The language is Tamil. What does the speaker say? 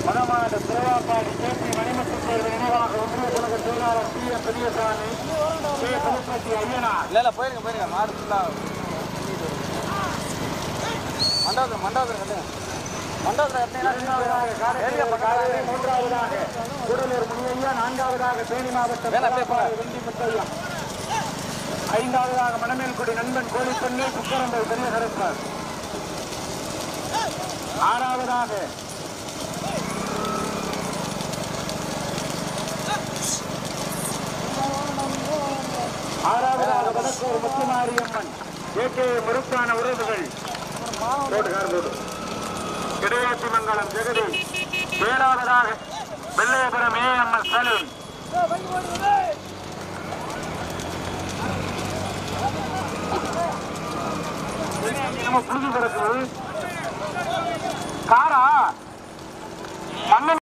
வடமாடு திருவாப்பாடி கேபி மணிமுத்து தேர்வு நினைவாக ஒன்றிய கழக செயலாளர் P M Periyasamy K Puduppatti Ayyanar இல்லை இல்லை போயிருங்க போயிருங்க மாடு ஃபுல்லாக மண்டபத்தில் மண்டபத்தில் கட்டுங்க மண்டபத்தில் இரண்டாவதாக காரைக்குடி காவேரி, மூன்றாவதாக கூடலூர் முனியையா நான்காவதாக தேனி மாவட்டம் வேணா, அப்படியே போங்க. வெண்டி முத்தையா ஐந்தாவதாக மணமேல்குடி நண்பன் கோழிப்பண்ணு குக்கரம்பை பெரிய கருப்பர் ஆறாவதாக ஆறாவதாக வடக்கூர் முத்துமாரியம்மன் ஏ கே முறுக்கான உறவுகள் road car road Idaiyatchi Mangalam Jagadish ஏழாவதாக வெள்ளையபுரம் ஏஎம்எஸ் சலீம் நம்ம புழுதி கிடக்குது காரா